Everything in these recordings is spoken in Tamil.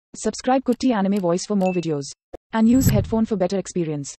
Subscribe Kutti Anime Voice for more videos. And use headphone for better experience.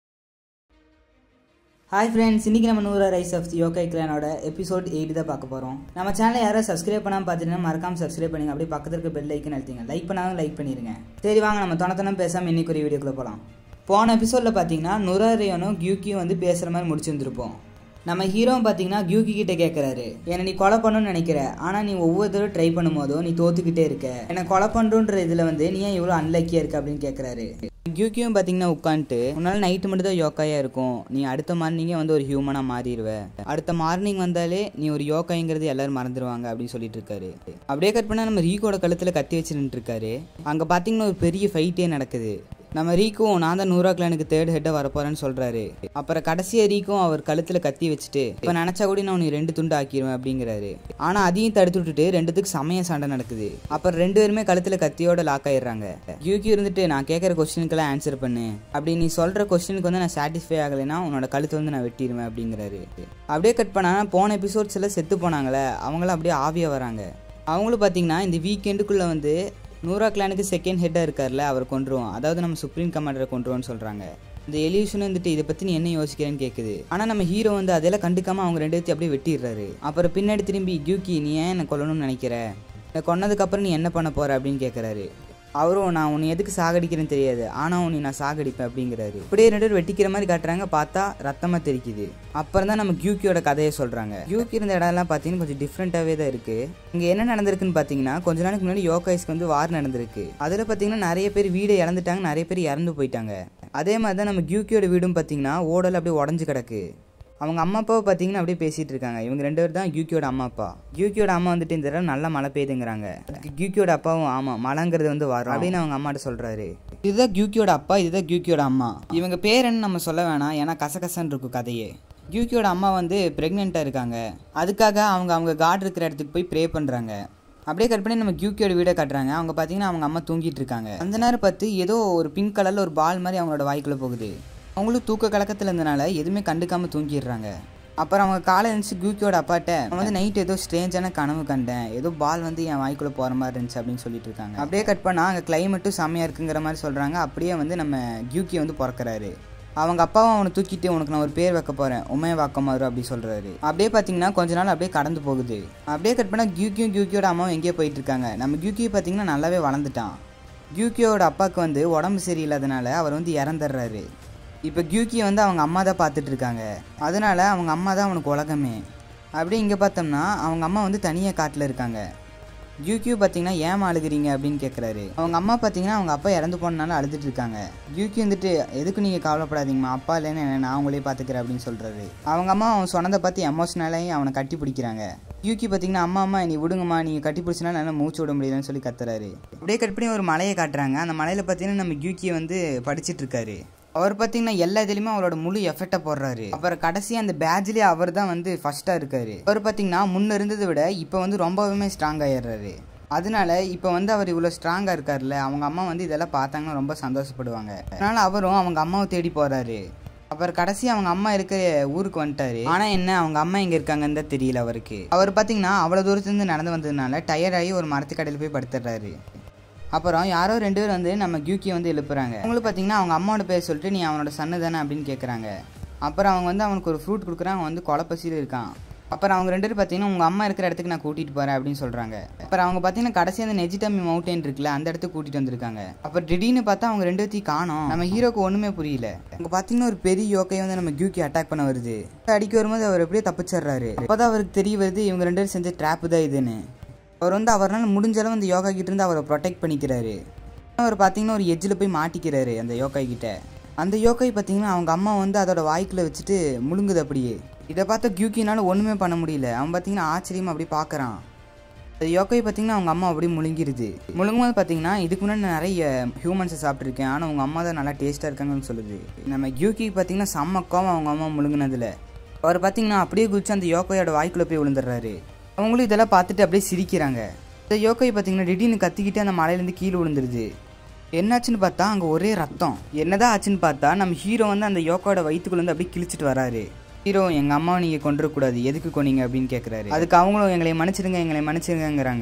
Hi friends இன்றைக்கி நம்ம நூறு ரைஸ் ஆஃப் யோகா கிளானோட எபிசோட் எயிட் தான் பார்க்க போகிறோம் நம்ம சேனலை யாரும் சப்ஸ்கிரைப் பண்ணாமல் பார்த்துட்டீங்கன்னா மறக்காம சப்ஸ்கிரைப் பண்ணுங்க அப்படியே பக்கத்துல இருக்க பெல் ஐக்கன் அழுத்திங்க லைக் பண்ணாலும் லைக் பண்ணிடுங்க சரி வாங்க நம்ம தொணத்தனம் பேசாமல் இன்னைக்கு ஒரு வீடியோக்குள்ளே போகலாம் போன எபிசோடில் பார்த்தீங்கன்னா நுராரியனும் கியூக்கியும் வந்து பேசுகிற மாதிரி முடிச்சிருந்துருப்போம் நம்ம ஹீரோவும் பார்த்தீங்கன்னா கியூக்கி கிட்ட கேட்குறாரு என்னை நீ கொலை பண்ணணும்னு நினைக்கிற ஆனால் நீ ஒவ்வொரு தடவை ட்ரை பண்ணும்போதும் நீ தோத்துக்கிட்டே இருக்க என்னை கொலை பண்ணுன்ற இதில் வந்து நீ ஏன் இவ்வளோ அன்லக்கியாக இருக்க அப்படின்னு கேட்குறாரு கியூக்கியும் பார்த்தீங்கன்னா உட்காந்துட்டு உன்னால் நைட்டு மட்டும் தான் யோக்காயா இருக்கும் நீ அடுத்த மார்னிங்கே வந்து ஒரு ஹியூமனாக மாறிடுவ அடுத்த மார்னிங் வந்தாலே நீ ஒரு யோகாங்கிறது எல்லாரும் மறந்துடுவாங்க அப்படின்னு சொல்லிட்டு இருக்காரு அப்படியே கட் பண்ணால் நம்ம ரீகோட கழுத்தில் கத்தி வச்சு நின்றுருக்காரு அங்கே பார்த்தீங்கன்னா ஒரு பெரிய ஃபைட்டே நடக்குது நம்ம ரீக்கும் நான் தான் நூறா கிளானுக்கு தேர்ட் ஹெட்டாக வரப்போறேன்னு சொல்றாரு அப்புறம் கடைசியா ரீக்கும் அவர் கழுத்துல கத்தி வச்சுட்டு இப்போ நினைச்சா கூட நான் உனக்கு ரெண்டு துண்டு ஆக்கிடுவேன் அப்படிங்கிறாரு ஆனா அதையும் தடுத்து விட்டுட்டு ரெண்டுத்துக்கு சமய சண்டை நடக்குது அப்புறம் ரெண்டு பேருமே கழுத்துல கத்தியோட லாக் ஆயிடுறாங்க யூகி இருந்துட்டு நான் கேட்குற கொஸ்டினுக்கெல்லாம் ஆன்சர் பண்ணு அப்படி நீ சொல்ற கொஸ்டினுக்கு வந்து நான் சாட்டிஸ்ஃபை ஆகலைன்னா உன்னோட கழுத்து வந்து நான் வெட்டிடுவேன் அப்படிங்கிறாரு அப்படியே கட் பண்ணா போன எபிசோட்ஸ் எல்லாம் செத்து போனாங்களே அவங்களாம் அப்படியே ஆவியா வராங்க அவங்களும் பார்த்தீங்கன்னா இந்த வீக்கெண்டுக்குள்ளே வந்து நூறா கிளானுக்கு செகண்ட் ஹெட்டாக இருக்கார்ல அவர் கொண்டுருவோம் அதாவது நம்ம சுப்ரீம் கமாண்டரை கொண்டுருவோம்னு சொல்கிறாங்க இந்த எலியூஷன் வந்துட்டு இதை பற்றி நீ என்ன யோசிக்கிறேன்னு கேட்குது ஆனால் நம்ம ஹீரோ வந்து அதெல்லாம் கண்டுக்காம அவங்க ரெண்டு பேர்த்தையும் அப்படியே வெட்டிடுறாரு அப்புறம் பின்னாடி திரும்பி கியூக்கி நீ ஏன் என்னை கொல்லணும்னு நினைக்கிற என்னை கொன்னதுக்கப்புறம் நீ என்ன பண்ண போற அப்படின்னு கேட்குறாரு அவரும் நான் உன்னை எதுக்கு சாகடிக்கிறேன்னு தெரியாது ஆனால் உன்னை நான் சாகடிப்பேன் அப்படிங்கிறாரு இப்படியே ரெண்டு பேர் வெட்டிக்கிற மாதிரி காட்டுறாங்க பார்த்தா ரத்தமாக தெரிக்குது அப்புறம் தான் நம்ம கியூக்கியோட கதையை சொல்கிறாங்க கியூக்கி இருந்த இடம்லாம் பார்த்தீங்கன்னா கொஞ்சம் டிஃப்ரெண்ட்டாகவே தான் இருக்குது இங்கே என்ன நடந்திருக்குன்னு பார்த்தீங்கன்னா கொஞ்ச நாளைக்கு முன்னாடி யோகாய்ஸ்க்கு வந்து வார் நடந்திருக்கு அதில் பார்த்தீங்கன்னா நிறைய பேர் வீடு இறந்துட்டாங்க நிறைய பேர் இறந்து போயிட்டாங்க அதே மாதிரி தான் நம்ம கியூக்கியோட வீடும் பார்த்தீங்கன்னா ஓடல் அப்படியே உடஞ்சு கிடக்கு அவங்க அம்மா அப்பாவை பார்த்தீங்கன்னா அப்படியே பேசிட்டு இருக்காங்க இவங்க ரெண்டு பேர் தான் கியூக்கியோட அம்மா அப்பா கியூக்கியோட அம்மா வந்துட்டு இந்த தடவை நல்லா மழை பெய்யுதுங்கிறாங்க அதுக்கு கியூக்கியோட அப்பாவும் ஆமா மழைங்கிறது வந்து வரும் அப்படின்னு அவங்க அம்மாட்ட சொல்றாரு இதுதான் கியூக்கியோட அப்பா இதுதான் கியூக்கியோட அம்மா இவங்க பேர் என்ன நம்ம சொல்ல வேணாம் ஏன்னா கசகசன்னு இருக்கும் கதையே கியூக்கியோட அம்மா வந்து ப்ரெக்னெண்ட்டாக இருக்காங்க அதுக்காக அவங்க அவங்க காட் இருக்கிற இடத்துக்கு போய் ப்ரே பண்ணுறாங்க அப்படியே கட் பண்ணி நம்ம கியூக்கியோட வீடை காட்டுறாங்க அவங்க பார்த்தீங்கன்னா அவங்க அம்மா தூங்கிட்டு இருக்காங்க அந்த நேரம் பார்த்து ஏதோ ஒரு பிங்க் கலரில் ஒரு பால் மாதிரி அவங்களோட வாய்க்குள்ளே போகுது அவங்களும் தூக்க கலக்கத்தில் இருந்தனால எதுவுமே கண்டுக்காம தூங்கிடுறாங்க அப்புறம் அவங்க காலை எழுந்துச்சு கியூக்கியோட அப்பாட்ட அவன் வந்து நைட் ஏதோ ஸ்ட்ரேஞ்சான கனவு கண்டேன் ஏதோ பால் வந்து என் வாய்க்குள்ளே போகிற மாதிரி இருந்துச்சு அப்படின்னு சொல்லிட்டு இருக்காங்க அப்படியே கட் பண்ணால் அங்கே கிளைமேட்டும் செம்மையாக இருக்குங்கிற மாதிரி சொல்கிறாங்க அப்படியே வந்து நம்ம கியூக்கி வந்து பிறக்கிறாரு அவங்க அப்பாவும் அவனை தூக்கிட்டு உனக்கு நான் ஒரு பேர் வைக்க போகிறேன் உமைய வாக்கமாரு அப்படி சொல்கிறாரு அப்படியே பார்த்தீங்கன்னா கொஞ்ச நாள் அப்படியே கடந்து போகுது அப்படியே கட் பண்ணால் கியூக்கியும் கியூக்கியோட அம்மாவும் எங்கேயோ போயிட்டு இருக்காங்க நம்ம கியூக்கி பார்த்தீங்கன்னா நல்லாவே வளர்ந்துட்டான் கியூக்கியோட அப்பாவுக்கு வந்து உடம்பு சரியில்லாதனால அவர் வந்து இறந்துடுறாரு இப்போ கியூக்கியை வந்து அவங்க அம்மா தான் பார்த்துட்டு இருக்காங்க அதனால அவங்க அம்மா தான் அவனுக்கு உலகமே அப்படியே இங்கே பார்த்தோம்னா அவங்க அம்மா வந்து தனியாக காட்டில் இருக்காங்க கியூக்கியூ பார்த்தீங்கன்னா ஏன் அழுகுறீங்க அப்படின்னு கேட்குறாரு அவங்க அம்மா பார்த்தீங்கன்னா அவங்க அப்பா இறந்து போனனால அழுதுட்டு இருக்காங்க கியூக்கி வந்துட்டு எதுக்கு நீங்கள் கவலைப்படாதீங்கம்மா அப்பா இல்லைன்னு என்ன நான் அவங்களே பார்த்துக்கிறேன் அப்படின்னு சொல்கிறாரு அவங்க அம்மா அவன் சொன்னதை பார்த்து எமோஷனலாகி அவனை கட்டி பிடிக்கிறாங்க கியூக்கி பார்த்தீங்கன்னா அம்மா அம்மா நீ விடுங்கம்மா நீங்கள் கட்டி பிடிச்சினா நல்லா மூச்சு விட முடியலன்னு சொல்லி கத்துறாரு அப்படியே கட் பண்ணி ஒரு மலையை காட்டுறாங்க அந்த மலையில் பார்த்தீங்கன்னா நம்ம கியூக்கியை வந்து படிச்சிட்டு இருக்காரு அவர் பார்த்தீங்கன்னா எல்லா இதுலையுமே அவரோட முழு எஃபெக்டை போடுறாரு அப்புறம் கடைசி அந்த பேட்ச்லேயே அவர் தான் வந்து ஃபர்ஸ்ட்டாக இருக்காரு அவர் பார்த்தீங்கன்னா முன்ன இருந்ததை விட இப்போ வந்து ரொம்பவுமே ஸ்ட்ராங் ஆயிடுறாரு அதனால இப்போ வந்து அவர் இவ்வளோ ஸ்ட்ராங்காக இருக்கார்ல அவங்க அம்மா வந்து இதெல்லாம் பார்த்தாங்கன்னா ரொம்ப சந்தோஷப்படுவாங்க அதனால அவரும் அவங்க அம்மாவை தேடி போறாரு அப்புறம் கடைசி அவங்க அம்மா இருக்கிற ஊருக்கு வந்துட்டாரு ஆனா என்ன அவங்க அம்மா எங்க இருக்காங்கன்னு தான் தெரியல அவருக்கு அவர் பாத்தீங்கன்னா அவ்வளவு தூரத்துலேருந்து நடந்து வந்ததுனால டயர்டாகி ஒரு மரத்துக்கடையில் போய் படுத்துடுறாரு அப்புறம் யாரோ ரெண்டு பேர் வந்து நம்ம கியூக்கியை வந்து எழுப்புறாங்க அவங்களும் பார்த்தீங்கன்னா அவங்க அம்மாவோட பேர் சொல்லிட்டு நீ அவனோட சன்னு தானே அப்படின்னு கேட்குறாங்க அப்புறம் அவங்க வந்து அவனுக்கு ஒரு ஃப்ரூட் கொடுக்குறாங்க அவன் வந்து கொலப்பசியில் இருக்கான் அப்புறம் அவங்க ரெண்டு பேரும் பார்த்தீங்கன்னா உங்கள் அம்மா இருக்கிற இடத்துக்கு நான் கூட்டிகிட்டு போகிறேன் அப்படின்னு சொல்கிறாங்க அப்புறம் அவங்க பார்த்தீங்கன்னா கடைசி அந்த நெஜிடமி மவுண்டன் இருக்குல்ல அந்த இடத்துக்கு கூட்டிகிட்டு வந்திருக்காங்க அப்புறம் திடீர்னு பார்த்தா அவங்க ரெண்டு பேர்த்தையும் காணோம் நம்ம ஹீரோக்கு ஒன்றுமே புரியல அங்கே பார்த்தீங்கன்னா ஒரு பெரிய யோக்கையை வந்து நம்ம கியூக்கி அட்டாக் பண்ண வருது அடிக்க வரும்போது அவர் எப்படியே தப்பிச்சிடுறாரு அப்போதான் அவருக்கு தெரிய வருது இவங்க ரெண்டு பேரும் செஞ்ச ட்ராப்பு தான் இதுன்னு அவர் வந்து அவரால் முடிஞ்ச அளவு அந்த யோகா கிட்ட இருந்து அவரை ப்ரொடெக்ட் பண்ணிக்கிறாரு அவர் பார்த்தீங்கன்னா ஒரு எஜ்ஜில் போய் மாட்டிக்கிறாரு அந்த யோகா கிட்ட அந்த யோகை பார்த்தீங்கன்னா அவங்க அம்மா வந்து அதோட வாய்க்குள்ள வச்சுட்டு முழுங்குது அப்படியே இதை பார்த்த கியூக்கினால ஒன்றுமே பண்ண முடியல அவன் பார்த்தீங்கன்னா ஆச்சரியமா அப்படி பார்க்குறான் அந்த யோகை பார்த்தீங்கன்னா அவங்க அம்மா அப்படியே முழுங்கிருது முழுங்கும்போது பார்த்தீங்கன்னா இதுக்கு முன்னாடி நான் நிறைய ஹியூமன்ஸை சாப்பிட்ருக்கேன் ஆனால் அவங்க அம்மா தான் நல்லா டேஸ்ட்டாக இருக்காங்கன்னு சொல்லுது நம்ம கியூக்கி பார்த்தீங்கன்னா செம்ம கோவம் அவங்க அம்மா முழுங்கினதுல அவர் பார்த்தீங்கன்னா அப்படியே குதிச்சு அந்த யோகையோட வாய்க்குள்ளே போய் விழுந்துடுறாரு அவங்களும் இதெல்லாம் பார்த்துட்டு அப்படியே சிரிக்கிறாங்க இந்த யோகை பார்த்தீங்கன்னா திடீர்னு கத்திக்கிட்டு அந்த மலையிலேருந்து கீழே விழுந்துருது என்னாச்சுன்னு பார்த்தா அங்கே ஒரே ரத்தம் என்னதான் ஆச்சுன்னு பார்த்தா நம்ம ஹீரோ வந்து அந்த யோகாவோட வயிற்றுக்குள்ளேருந்து அப்படியே கிழிச்சிட்டு வராரு ஹீரோ எங்கள் அம்மாவை நீங்கள் கொண்டுடக்கூடாது எதுக்கு கொன்னீங்க அப்படின்னு கேட்குறாரு அதுக்கு அவங்களும் எங்களை மன்னிச்சிடுங்க எங்களை மன்னிச்சிடுங்கிறாங்க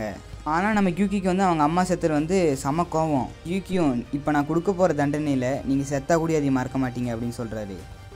ஆனால் நம்ம யூகிக்கு வந்து அவங்க அம்மா செத்துரு வந்து செம கோவம் யூகியும் இப்போ நான் கொடுக்க போகிற தண்டனையில் நீங்கள் செத்தா கூட அதை மறக்க மாட்டீங்க அப்படின்னு சொல்கிறாரு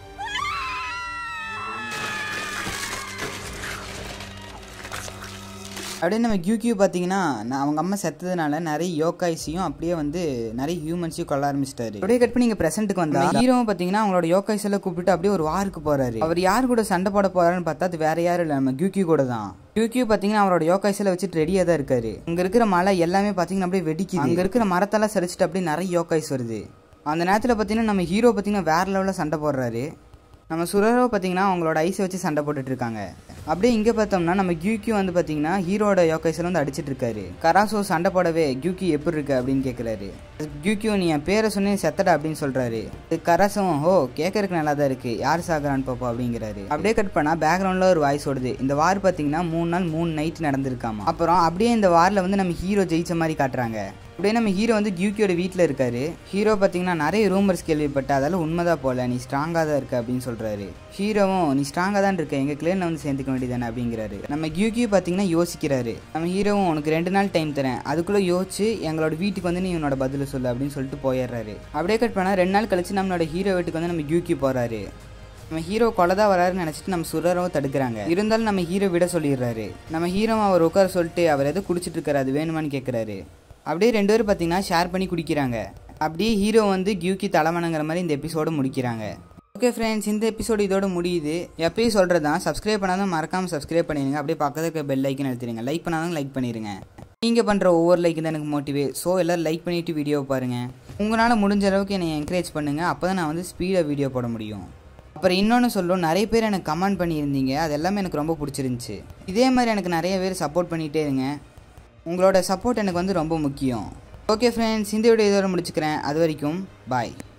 அப்படியே நம்ம கியூகியூ பார்த்தீங்கன்னா நான் அவங்க அம்மா செத்ததுனால நிறைய யோகாய்ஸையும் அப்படியே வந்து நிறைய ஹியூமன்ஸையும் கொள்ள ஆரம்பிச்சிட்டாரு அப்படியே கட் பண்ணி இங்கே ப்ரெசென்ட்டுக்கு வந்தா ஹீரோவும் பார்த்தீங்கன்னா அவங்களோட யோகாய்ஸ் எல்லாம் கூப்பிட்டு அப்படியே ஒரு வாருக்கு போறாரு அவர் யார் கூட சண்டை போட போறாருன்னு பார்த்தா அது வேற யாரும் இல்லை நம்ம கியூகியூ கூட தான் கியூகியூ பார்த்தீங்கன்னா அவரோட யோகாய்ஸ் எல்லாம் வச்சுட்டு ரெடியாக தான் இருக்காரு அங்க இருக்கிற மலை எல்லாமே பார்த்தீங்கன்னா அப்படியே வெடிக்குது அங்க இருக்கிற மரத்தெல்லாம் சரிச்சிட்டு அப்படியே நிறைய யோகாய்ஸ் வருது அந்த நேரத்தில் பார்த்தீங்கன்னா நம்ம ஹீரோ பார்த்தீங்கன்னா வேற லெவலில் சண்டை போடுறாரு நம்ம சுரரோ பார்த்தீங்கன்னா அவங்களோட ஐஸை வச்சு சண்டை போட்டுட்டு இருக்காங்க அப்படியே இங்கே பார்த்தோம்னா நம்ம கியூக்கியூ வந்து பார்த்தீங்கன்னா ஹீரோட யோகைஸில் வந்து அடிச்சிட்டு இருக்காரு கராசோ சண்டை போடவே கியூக்கி எப்படி இருக்கு அப்படின்னு கேட்குறாரு கியூக்கியூ நீ என் பேரை சொன்னே செத்தடா அப்படின்னு சொல்றாரு கராசும் ஓ கேட்கறதுக்கு நல்லா தான் இருக்கு யார் சாகுறான்னு பாப்போம் அப்படிங்கிறாரு அப்படியே கட் பண்ணா பேக்ரவுண்ட்ல ஒரு வாய்ஸ் ஓடுது இந்த வார் பார்த்தீங்கன்னா மூணு நாள் மூணு நைட் நடந்திருக்காமா அப்புறம் அப்படியே இந்த வாரில் வந்து நம்ம ஹீரோ ஜெயிச்ச மாதிரி காட்டுறாங்க அப்படியே நம்ம ஹீரோ வந்து கியூக்கியோட வீட்டில் இருக்காரு ஹீரோ பார்த்தீங்கன்னா நிறைய ரூமர்ஸ் கேள்விப்பட்ட அதெல்லாம் உண்மைதான் போல நீ ஸ்ட்ராங்காக தான் இருக்க அப்படின்னு சொல்றாரு ஹீரோவும் நீ ஸ்ட்ராங்காக தான் இருக்க எங்கள் கிளேனில் வந்து சேர்ந்துக்க வேண்டியதானே அப்படிங்கிறாரு நம்ம கியூக்கியூ பார்த்தீங்கன்னா யோசிக்கிறாரு நம்ம ஹீரோவும் உனக்கு ரெண்டு நாள் டைம் தரேன் அதுக்குள்ளே யோசிச்சு எங்களோட வீட்டுக்கு வந்து நீ உன்னோட பதில் சொல்லு அப்படின்னு சொல்லிட்டு போயிடுறாரு அப்படியே கட் பண்ணால் ரெண்டு நாள் கழிச்சு நம்மளோட ஹீரோ வீட்டுக்கு வந்து நம்ம கியூக்கி போகிறாரு நம்ம ஹீரோ கொலை தான் வராருன்னு நினச்சிட்டு நம்ம சுரரவும் தடுக்கிறாங்க இருந்தாலும் நம்ம ஹீரோ விட சொல்லிடுறாரு நம்ம ஹீரோ அவர் உட்கார சொல்லிட்டு அவர் எதோ குடிச்சிட்டு இருக்காரு அது வேணுமான்னு கேட்குறாரு அப்படியே ரெண்டு பேரும் பார்த்தீங்கன்னா ஷேர் பண்ணி குடிக்கிறாங்க அப்படியே ஹீரோ வந்து கியூக்கி தலைவணங்கிற மாதிரி இந்த எபிசோடு முடிக்கிறாங்க ஓகே ஃப்ரெண்ட்ஸ் இந்த எபிசோடு இதோட முடியுது எப்பயும் சொல்கிறது தான் சப்ஸ்கிரைப் பண்ணாதான் மறக்காமல் சப்ஸ்கிரைப் பண்ணிடுங்க அப்படியே பக்கத்தில் இருக்க பெல் லைக்கன் எடுத்துருங்க லைக் பண்ணாதான் லைக் பண்ணிடுங்க நீங்கள் பண்ணுற ஒவ்வொரு லைக் தான் எனக்கு மோட்டிவே ஸோ எல்லோரும் லைக் பண்ணிவிட்டு வீடியோவை பாருங்கள் உங்களால் முடிஞ்ச அளவுக்கு என்னை என்கரேஜ் பண்ணுங்கள் அப்போ தான் நான் வந்து ஸ்பீடாக வீடியோ போட முடியும் அப்புறம் இன்னொன்று சொல்லும் நிறைய பேர் எனக்கு கமெண்ட் பண்ணியிருந்தீங்க அது எல்லாமே எனக்கு ரொம்ப பிடிச்சிருந்துச்சி இதே மாதிரி எனக்கு நிறைய பேர் சப்போர்ட் பண்ணிகிட்டே இருங்க உங்களோட சப்போர்ட் எனக்கு வந்து ரொம்ப முக்கியம் ஓகே ஃப்ரெண்ட்ஸ் இந்த வீடியோ இதோட முடிச்சுக்கிறேன் அது வரைக்கும் பாய்